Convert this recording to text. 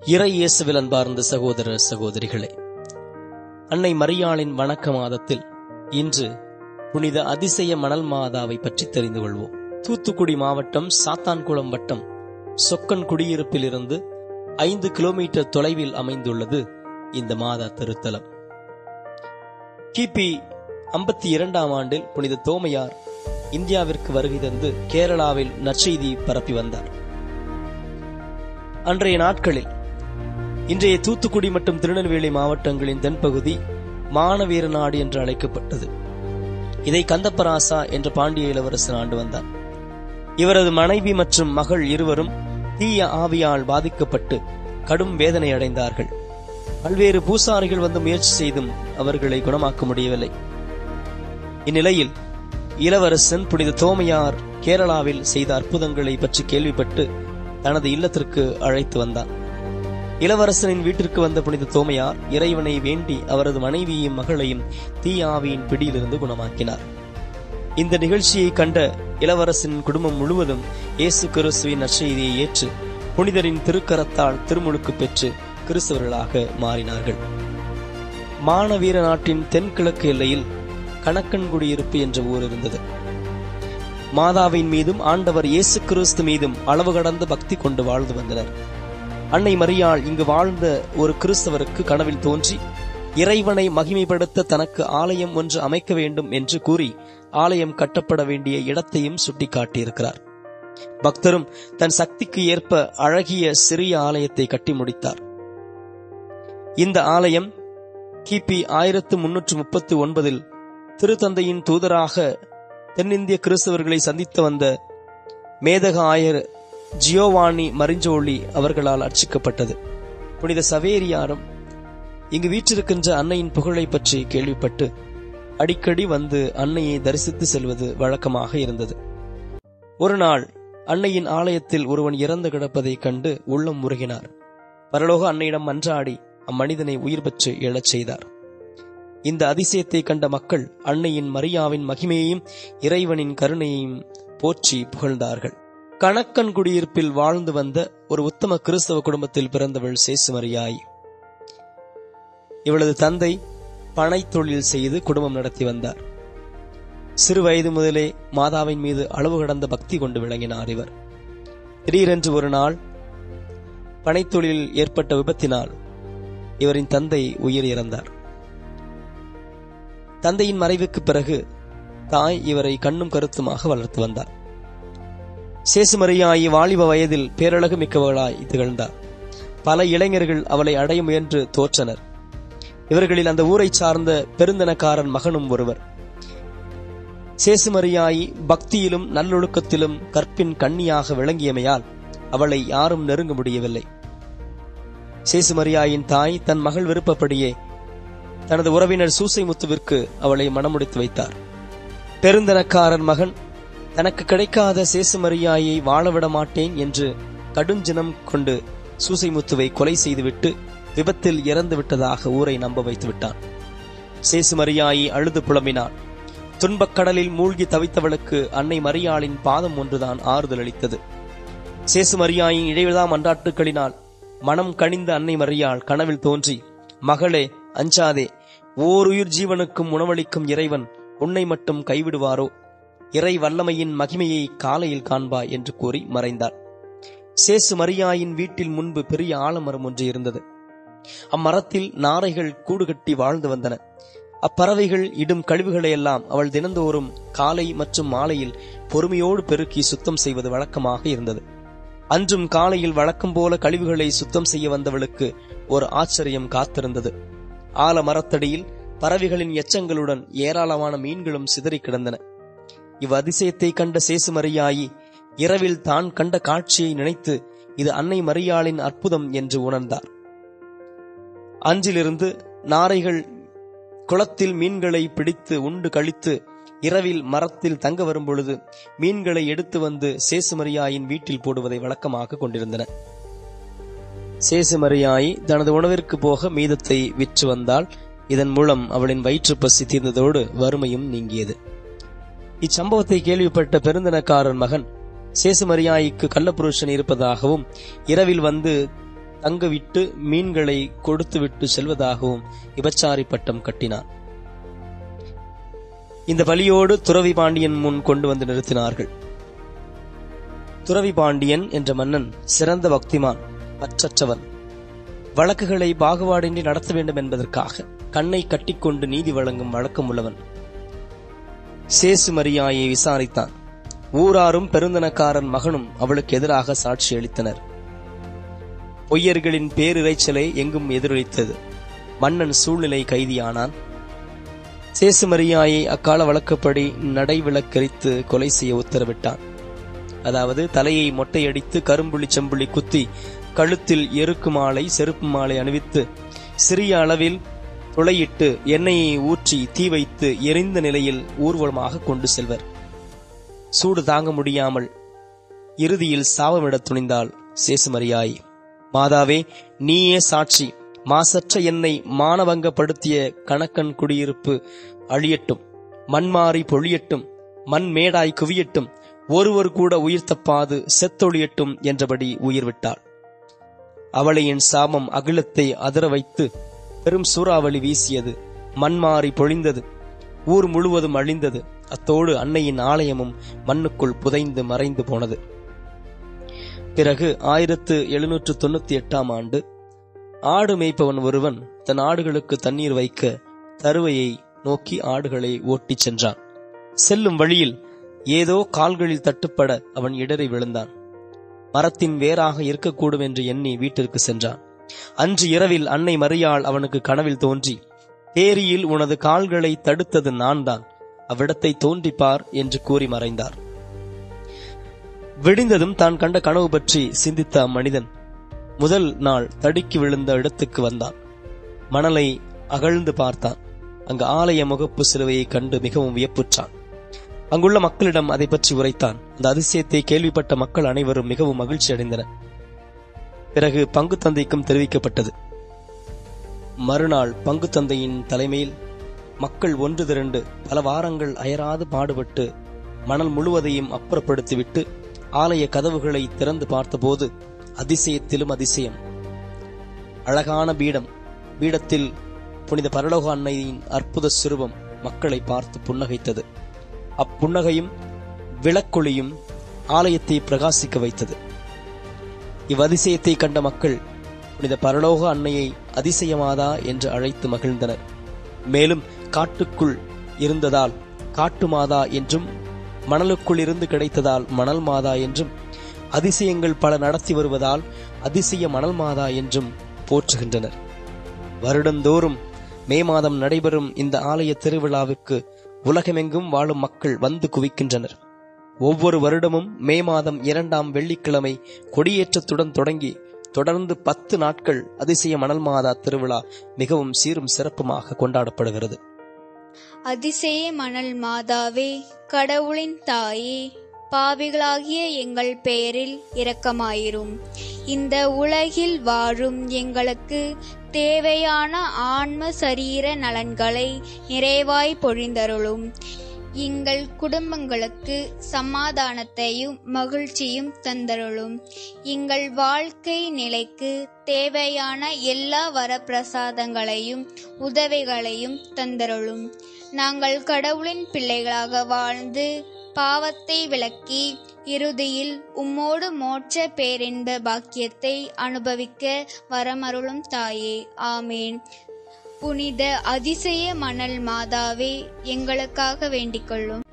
இறை இயேசுவில் அன்பார்ந்த சகோதர சகோதரிகளே அன்னை மரியாளின் வணக்க மாதத்தில் இன்று புனித அதிசய மணல் மாதாவை பற்றி தெரிந்து கொள்வோம் தூத்துக்குடி மாவட்டம் சாத்தான்குளம் வட்டம் சொக்கன் குடியிருப்பில் இருந்து ஐந்து கிலோமீட்டர் தொலைவில் அமைந்துள்ளது இந்த மாதா திருத்தலம் கிபி ஐம்பத்தி இரண்டாம் ஆண்டில் புனித தோமையார் இந்தியாவிற்கு வருகை தந்து கேரளாவில் நற்செய்தி பரப்பி வந்தார் அன்றைய நாட்களில் இன்றைய தூத்துக்குடி மற்றும் திருநெல்வேலி மாவட்டங்களின் தென்பகுதி மானவீர நாடு என்று அழைக்கப்பட்டது இதை கந்தப்பராசா என்ற பாண்டிய இளவரசன் ஆண்டு வந்தார் இவரது மனைவி மற்றும் மகள் இருவரும் தீய ஆவியால் பாதிக்கப்பட்டு கடும் வேதனை அடைந்தார்கள் பல்வேறு பூசாரிகள் வந்து முயற்சி செய்தும் அவர்களை குணமாக்க முடியவில்லை இந்நிலையில் இளவரசன் புனித தோமையார் கேரளாவில் செய்த அற்புதங்களை பற்றி கேள்விப்பட்டு தனது இல்லத்திற்கு அழைத்து வந்தார் இளவரசனின் வீட்டிற்கு வந்த புனித தோமையார் இறைவனை வேண்டி அவரது மனைவியும் மகளையும் தீயாவியின் பிடியிலிருந்து குணமாக்கினார் இந்த நிகழ்ச்சியை கண்ட இளவரசனின் குடும்பம் முழுவதும் இயேசு கிறிஸ்துவின் நற்செய்தியை ஏற்று புனிதரின் திருக்கரத்தால் திருமுழுக்கு பெற்று கிறிஸ்தவர்களாக மாறினார்கள் மானவீர நாட்டின் தென்கிழக்கு எல்லையில் கணக்கன்குடியிருப்பு என்ற ஊர் இருந்தது மாதாவின் மீதும் ஆண்டவர் இயேசு கிறிஸ்து மீதும் அளவு கடந்த பக்தி கொண்டு வாழ்ந்து வந்தனர் அன்னை மரியாள் இங்கு வாழ்ந்த ஒரு கிறிஸ்தவருக்கு கனவில் தோன்றி இறைவனை மகிமைப்படுத்த தனக்கு ஆலயம் ஒன்று அமைக்க வேண்டும் என்று கூறி ஆலயம் கட்டப்பட வேண்டிய இடத்தையும் சுட்டிக்காட்டியிருக்கிறார் பக்தரும் தன் சக்திக்கு ஏற்ப அழகிய சிறிய ஆலயத்தை கட்டி முடித்தார் இந்த ஆலயம் கிபி ஆயிரத்து முன்னூற்று முப்பத்தி ஒன்பதில் திருத்தந்தையின் தூதராக தென்னிந்திய கிறிஸ்தவர்களை சந்தித்து வந்த மேதக ஆயர் ஜியோவானி மரிஞ்சோலி அவர்களால் அர்ச்சிக்கப்பட்டது புனித சவேரியாரும் இங்கு வீற்றிருக்கின்ற அன்னையின் புகழை பற்றி கேள்விப்பட்டு அடிக்கடி வந்து அன்னையை தரிசித்து செல்வது வழக்கமாக இருந்தது ஒரு நாள் அன்னையின் ஆலயத்தில் ஒருவன் இறந்து கிடப்பதைக் கண்டு உள்ளம் முருகினார் பரலோக அன்னையிடம் மன்றாடி அம்மனிதனை உயிர் பெற்று எழச் செய்தார் இந்த அதிசயத்தை கண்ட மக்கள் அன்னையின் மரியாவின் மகிமையையும் இறைவனின் கருணையையும் போற்றி புகழ்ந்தார்கள் கணக்கன் குடியிருப்பில் வாழ்ந்து வந்த ஒரு உத்தம கிறிஸ்தவ குடும்பத்தில் பிறந்தவள் சேசுமரியாய் இவளது தந்தை பனை தொழில் செய்து குடும்பம் நடத்தி வந்தார் சிறு வயது முதலே மாதாவின் மீது அளவு கடந்த பக்தி கொண்டு விளங்கினார் இவர் திடீரென்று ஒரு நாள் பனைத்தொழிலில் ஏற்பட்ட விபத்தினால் இவரின் தந்தை உயிர் இறந்தார் தந்தையின் மறைவுக்கு பிறகு தாய் இவரை கண்ணும் கருத்துமாக வளர்த்து வந்தார் சேசுமரியாயி வாலிப வயதில் பேரழகு மிக்கவளாய் திகழ்ந்தார் பல இளைஞர்கள் அவளை அடைய முயன்று தோற்றனர் இவர்களில் அந்த ஊரைச் சார்ந்த பெருந்தனக்காரன் மகனும் ஒருவர் சேசுமரியாயி பக்தியிலும் நல்லொழுக்கத்திலும் கற்பின் கண்ணியாக விளங்கியமையால் அவளை யாரும் நெருங்க முடியவில்லை சேசுமரியாயின் தாய் தன் மகள் விருப்பப்படியே தனது உறவினர் சூசை முத்துவிற்கு அவளை மணமுடித்து வைத்தார் பெருந்தனக்காரன் மகன் தனக்கு கிடைக்காத சேசுமரியாயை வாழவிட மாட்டேன் என்று கடுஞ்சினம் கொண்டு சூசைமுத்துவை கொலை செய்துவிட்டு விபத்தில் இறந்து விட்டதாக ஊரை நம்ப வைத்து விட்டான் சேசுமரியாயி அழுது புலம்பினான் துன்பக் கடலில் மூழ்கி தவித்தவளுக்கு அன்னை மரியாளின் பாதம் ஒன்றுதான் ஆறுதல் அளித்தது சேசுமரியாயின் இடைவிழா மன்றாட்டுக்களினால் மனம் கனிந்த அன்னை மரியாள் கனவில் தோன்றி மகளே அஞ்சாதே ஓருயிர் ஜீவனுக்கும் உணவளிக்கும் இறைவன் உன்னை மட்டும் கைவிடுவாரோ இறை வல்லமையின் மகிமையை காலையில் காண்பாய் என்று கூறி மறைந்தார் சேசு மரியாயின் வீட்டில் முன்பு பெரிய ஆலமரம் ஒன்று இருந்தது அம்மரத்தில் நாரைகள் கூடு கட்டி வாழ்ந்து வந்தன அப்பறவைகள் இடும் கழிவுகளை எல்லாம் அவள் தினந்தோறும் காலை மற்றும் மாலையில் பொறுமையோடு பெருக்கி சுத்தம் செய்வது வழக்கமாக இருந்தது அன்றும் காலையில் வழக்கம் போல கழிவுகளை சுத்தம் செய்ய வந்தவளுக்கு ஒரு ஆச்சரியம் காத்திருந்தது ஆல மரத்தடியில் பறவைகளின் எச்சங்களுடன் ஏராளமான மீன்களும் சிதறி கிடந்தன இவ் அதிசயத்தை கண்ட சேசு மரியாயி இரவில் தான் கண்ட காட்சியை நினைத்து இது அன்னை மரியாளின் அற்புதம் என்று உணர்ந்தார் அன்றிலிருந்து நாரைகள் குளத்தில் மீன்களை பிடித்து உண்டு கழித்து இரவில் மரத்தில் தங்க வரும்பொழுது மீன்களை எடுத்து வந்து சேசுமரியாயின் வீட்டில் போடுவதை வழக்கமாக கொண்டிருந்தன சேசுமரியாயி தனது உணவிற்கு போக மீதத்தை விற்று வந்தால் இதன் மூலம் அவளின் வயிற்று பசி தீர்ந்ததோடு வறுமையும் நீங்கியது இச்சம்பவத்தை கேள்விப்பட்ட பெருந்தனக்காரன் மகன் சேசுமரியாய்க்கு கள்ளப்புருஷன் இருப்பதாகவும் இரவில் வந்து தங்கவிட்டு மீன்களை கொடுத்துவிட்டு செல்வதாகவும் விபச்சாரி பட்டம் கட்டினான் இந்த பலியோடு துறவி பாண்டியன் முன் கொண்டு வந்து நிறுத்தினார்கள் துறவி பாண்டியன் என்ற மன்னன் சிறந்த பக்திமான் பற்றற்றவன் வழக்குகளை பாகுபாடின்றி நடத்த வேண்டும் என்பதற்காக கண்ணை கட்டிக்கொண்டு நீதி வழங்கும் வழக்கம் உள்ளவன் சேசு மரியாயை விசாரித்தான் ஊராரும் பெருந்தனக்காரன் மகனும் அவளுக்கு எதிராக சாட்சி அளித்தனர் பொய்யர்களின் பேரிரைச்சலை எங்கும் எதிரொலித்தது மன்னன் சூழ்நிலை கைதியானான் சேசு மரியாயை அக்கால வழக்கப்படி நடைவிலக்கரித்து கொலை செய்ய உத்தரவிட்டான் அதாவது தலையை மொட்டையடித்து கரும்புள்ளி செம்புள்ளி குத்தி கழுத்தில் எருக்கு மாலை செருப்பு மாலை அணிவித்து சிறிய அளவில் துளையிட்டு எண்ணெயை ஊற்றி தீ வைத்து எரிந்த நிலையில் ஊர்வலமாக கொண்டு செல்வர் சூடு தாங்க முடியாமல் இறுதியில் சாபமிடத் துணிந்தாள் சேசுமரியாய் மாதாவே நீயே சாட்சி மாசற்ற என்னை மானபங்கப்படுத்திய கணக்கன் குடியிருப்பு அழியட்டும் மண்மாறி பொழியட்டும் மண் மேடாய் குவியட்டும் ஒருவர் கூட உயிர் தப்பாது செத்தொழியட்டும் என்றபடி உயிர் விட்டாள் அவளை என் சாபம் அகிலத்தை அதர வைத்து பெரும் சூறாவளி வீசியது மண்மாறி பொழிந்தது ஊர் முழுவதும் அழிந்தது அத்தோடு அன்னையின் ஆலயமும் மண்ணுக்குள் புதைந்து மறைந்து போனது பிறகு ஆயிரத்து எழுநூற்று தொண்ணூத்தி எட்டாம் ஆண்டு ஆடு மேய்ப்பவன் ஒருவன் தன் ஆடுகளுக்கு தண்ணீர் வைக்க தருவையை நோக்கி ஆடுகளை ஓட்டிச் சென்றான் செல்லும் வழியில் ஏதோ கால்களில் தட்டுப்பட அவன் இடறி விழுந்தான் மரத்தின் வேறாக இருக்கக்கூடும் என்று எண்ணி வீட்டிற்கு சென்றான் அன்று இரவில் அன்னை மரியாள் அவனுக்கு கனவில் தோன்றி தேரியில் உனது கால்களை தடுத்தது நான் தான் அவ்விடத்தை தோன்றிப்பார் என்று கூறி மறைந்தார் விடிந்ததும் தான் கண்ட கனவு பற்றி சிந்தித்த அம்மனிதன் முதல் நாள் தடுக்கி விழுந்த இடத்துக்கு வந்தான் மணலை அகழ்ந்து பார்த்தான் அங்கு ஆலய முகப்பு சிலுவையை கண்டு மிகவும் வியப்புற்றான் அங்குள்ள மக்களிடம் அதை பற்றி உரைத்தான் அந்த அதிசயத்தை கேள்விப்பட்ட மக்கள் அனைவரும் மிகவும் மகிழ்ச்சி அடைந்தனர் பிறகு பங்கு தந்தைக்கும் தெரிவிக்கப்பட்டது மறுநாள் பங்கு தந்தையின் தலைமையில் மக்கள் ஒன்று திரண்டு பல வாரங்கள் அயராது பாடுபட்டு மணல் முழுவதையும் அப்புறப்படுத்திவிட்டு ஆலய கதவுகளை திறந்து பார்த்தபோது அதிசயத்திலும் அதிசயம் அழகான பீடம் பீடத்தில் புனித பரலோக அன்னையின் அற்புத சிறுவம் மக்களை பார்த்து புன்னகைத்தது அப்புன்னகையும் விளக்கொளியும் ஆலயத்தை பிரகாசிக்க வைத்தது இவ்வதிசயத்தை கண்ட மக்கள் புனித பரலோக அன்னையை அதிசயமாதா என்று அழைத்து மகிழ்ந்தனர் மேலும் காட்டுக்குள் இருந்ததால் காட்டு மாதா என்றும் மணலுக்குள் இருந்து கிடைத்ததால் மணல் மாதா என்றும் அதிசயங்கள் பல நடத்தி வருவதால் அதிசய மணல் மாதா என்றும் போற்றுகின்றனர் வருடந்தோறும் மே மாதம் நடைபெறும் இந்த ஆலய திருவிழாவுக்கு உலகமெங்கும் வாழும் மக்கள் வந்து குவிக்கின்றனர் ஒவ்வொரு வருடமும் மே மாதம் இரண்டாம் வெள்ளிக்கிழமை கொடியேற்றத்துடன் தொடங்கி தொடர்ந்து பத்து நாட்கள் அதிசய மணல் மாதா திருவிழா மிகவும் சீரும் சிறப்புமாக கொண்டாடப்படுகிறது அதிசய மணல் மாதாவே கடவுளின் தாயே பாவிகளாகிய எங்கள் பெயரில் இரக்கமாயிரும் இந்த உலகில் வாழும் எங்களுக்கு தேவையான ஆன்ம சரீர நலன்களை நிறைவாய் பொழிந்தருளும் எங்கள் குடும்பங்களுக்கு சமாதானத்தையும் மகிழ்ச்சியும் தந்தருளும் எங்கள் வாழ்க்கை நிலைக்கு தேவையான எல்லா வரப்பிரசாதங்களையும் உதவிகளையும் தந்தருளும் நாங்கள் கடவுளின் பிள்ளைகளாக வாழ்ந்து பாவத்தை விலக்கி இறுதியில் உம்மோடு மோட்ச பேரின்ப பாக்கியத்தை அனுபவிக்க வரமருளும் தாயே ஆமேன் புனித அதிசய மணல் மாதாவே எங்களுக்காக வேண்டிக் கொள்ளும்